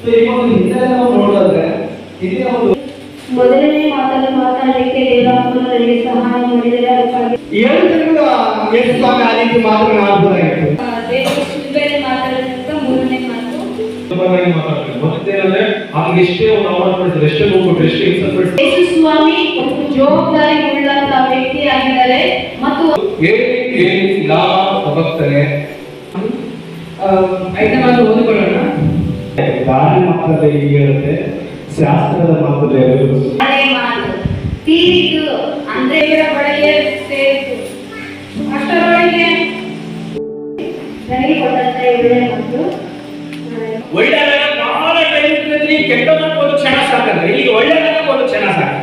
so ಈ ಒಂದು ಹಿನ್ನೆಲೆ ನಾವು ನೋಡೋದಾದ್ರೆ ಇಲ್ಲಿನ ಒಂದು ಮೊದಲನೇ ಮಾತನ್ನು ಮಾತಾಡಲಿಕ್ಕೆ ದೇವರಾತ್ಮನು ನನಗೆ ಸಹಾಯ ಮಾಡಿದರೆ ಅದಕ್ಕಾಗಿ ಏಳು ತಿಂಗಳು ಯೇಸು ಸ್ವಾಮಿ ಆ ರೀತಿ ಮಾತನಾಡಬಹುದಾಗಿತ್ತು ದೇವರು ಶಿಲ್ಬೆಯಲ್ಲಿ ಮಾತಾಡೋದ್ರಿಂದ ಮೂರನೇ ಮಾತು ಸುಲಭವಾಗಿ ಮಾತಾಡ್ತಾರೆ ಮತ್ತೇನಂದ್ರೆ ಅವ್ನಿಗೆ ಎಷ್ಟೇ ಒಂದು ಅವಾರ್ಡ್ ಪಡಿಸಿದ್ರೆ ಎಷ್ಟೇ ಹೋಗ್ಬಿಟ್ರೆ ಎಷ್ಟೇ ಇನ್ಸಲ್ಟ್ ಪಡಿಸಿದ್ರೆ ಯೇಸು ಸ್ವಾಮಿ ಒಂದು ಜವಾಬ್ದಾರಿ ಉಳ್ಳಂತ ವ್ಯಕ್ತಿಯಾಗಿದ್ದಾರೆ ಮತ್ತು ಹೇಳಿ ಹೇಳಿ ಲಾಭ ಭಕ್ತನೆ ಐದನೇ ಮಾತು ಓದಿಕೊಳ್ಳೋಣ ಗಾಳಿ ಮಾತ್ರ ಹೀಗೆ ಹೇಳುತ್ತೆ ಶಾಸ್ತ್ರದ ಮಾತ್ರ ಹಳೆ ಮಾತು ತೀರಿತು ಅಂದ್ರೆ ಇವರ ಬಳಿಗೆ ಸೇರಿತು ಅಷ್ಟರೊಳಗೆ ನನಗೆ ಕೊಟ್ಟಂತ ಒಳ್ಳೆ ಮಾತು ಒಳ್ಳೆದಾಗ ಬಹಳ ಟೈಮ್ ಇರ್ತೈತಿ ಕೆಟ್ಟದಕ್ಕೆ ಒಂದು ಕ್ಷಣ ಸಾಕಂದ್ರೆ ಇಲ್ಲಿ ಒಳ್ಳೆದಾಗ ಒಂದು ಕ್ಷಣ ಸಾಕು